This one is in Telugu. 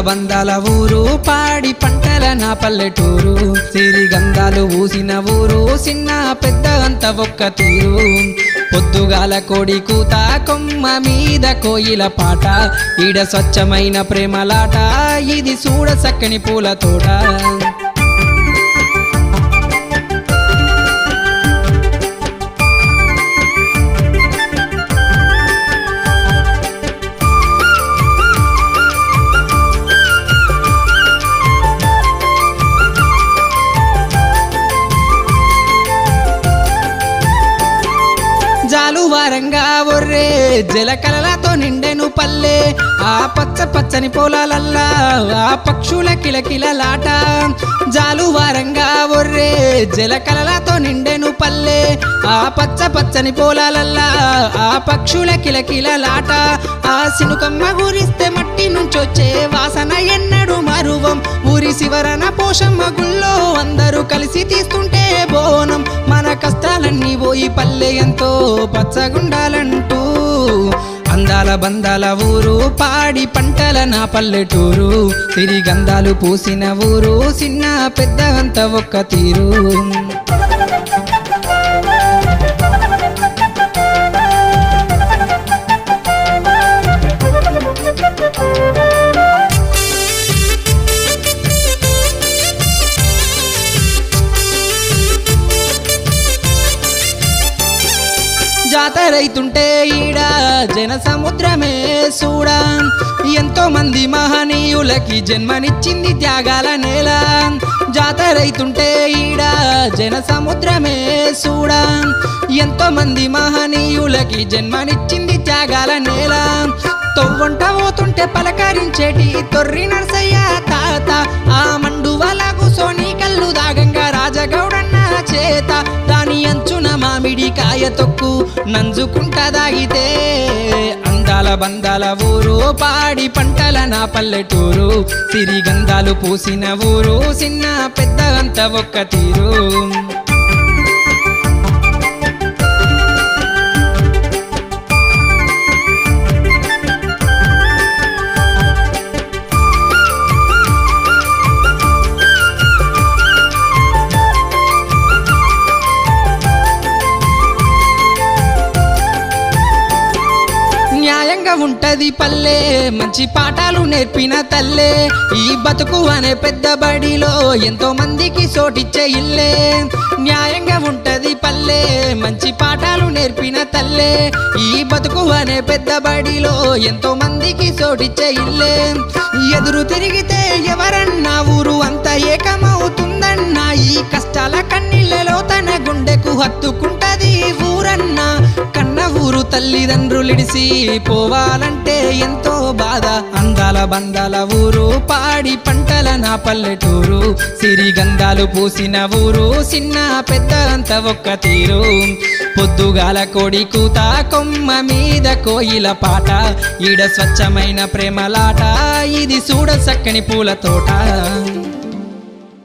బందాల ఊరు పాడి పంటల నా పల్లెటూరు సిరిగంధాలు ఊసిన ఊరు చిన్న పెద్ద అంత ఒక్క తీరు పొద్దుగాల కోడి కూత కొమ్మ మీద కోయిల పాట ఈడ స్వచ్ఛమైన ప్రేమలాట ఇది చూడ చక్కని పూల తోట జాలువారంగా ఒర్రే జలకలలతో నిండెను పల్లె ఆ పచ్చ పచ్చని పొలాలల్లా ఆ పక్షుల కిలకిలలాట జాలువారంగా ఒర్రే జలకలలతో నిండెను పల్లె ఆ పచ్చ పచ్చని పొలాలల్లా ఆ పక్షుల కిలకిలలాట ఆ సినుకమ్మ గురిస్తే మట్టి నుంచొచ్చే వాసన ఎన్నడు మరువం ఊరి శివరన పోషమ్మ గుళ్ళో అందరూ కలిసి తీస్తుంటే బోనం మన కష్టాలన్నీ పోయి పల్లె ఎంతో పచ్చగుండాలంటూ అందాల బందాల ఊరు పాడి పంటల నా పల్లెటూరు సిరిగంధాలు పూసిన ఊరు చిన్న పెద్ద అంత ఒక్క తీరు జాతరైతుంటే ఈడ జన సముద్రమే చూడా ఎంతో మంది మహనీయులకి జన్మనిచ్చింది త్యాగాల నేల జాతరైతుంటే ఈడ జన సముద్రమే చూడా ఎంతో మంది మహనీయులకి జన్మనిచ్చింది త్యాగాల నేల తొవ్వంట పోతుంటే పలకరించేటి తొర్రి నరసయ్య తాత ఆ మండువల కూసోని కళ్ళు దాగంగా రాజగౌడన్న చేత దాని అంచున మామిడి కాయ తొక్కు నంజుకుంటా దాగితే అందాల బందాల ఊరు పాడి పంటల నా పల్లెటూరు సిరిగంధాలు పూసిన ఊరు చిన్న పెద్ద అంత ఒక్క తీరు న్యాయంగా ఉంటది పల్లె మంచి పాఠాలు నేర్పిన తల్లే ఈ బతుకు అనే పెద్ద బడిలో ఎంతో మందికి సోటిచ్చే ఇల్లే న్యాయంగా ఉంటది పల్లె మంచి పాఠాలు నేర్పిన తల్లే ఈ బతుకు అనే పెద్ద బడిలో ఎంతో మందికి సోటిచ్చే ఇల్లే ఎదురు తిరిగితే ఎవరన్నా ఊరు అంతా ఏకమవుతుందన్నా ఈ కష్టాల కన్నీళ్ళలో తన గుండెకు హత్తుకుంటది ఊరన్నా కన్న ఊరు తల్లిదండ్రులిడిసి పోవాలంటే ఎంతో బాధ అందాల బందాల ఊరు పాడి పంటల నా పల్లెటూరు సిరిగంధాలు పూసిన ఊరు చిన్న పెద్ద అంత ఒక్క తీరు పొద్దుగాల కోడి కూత కొమ్మ మీద కోయిల పాట ఈడ స్వచ్ఛమైన ప్రేమలాట ఇది చూడ చక్కని పూల తోట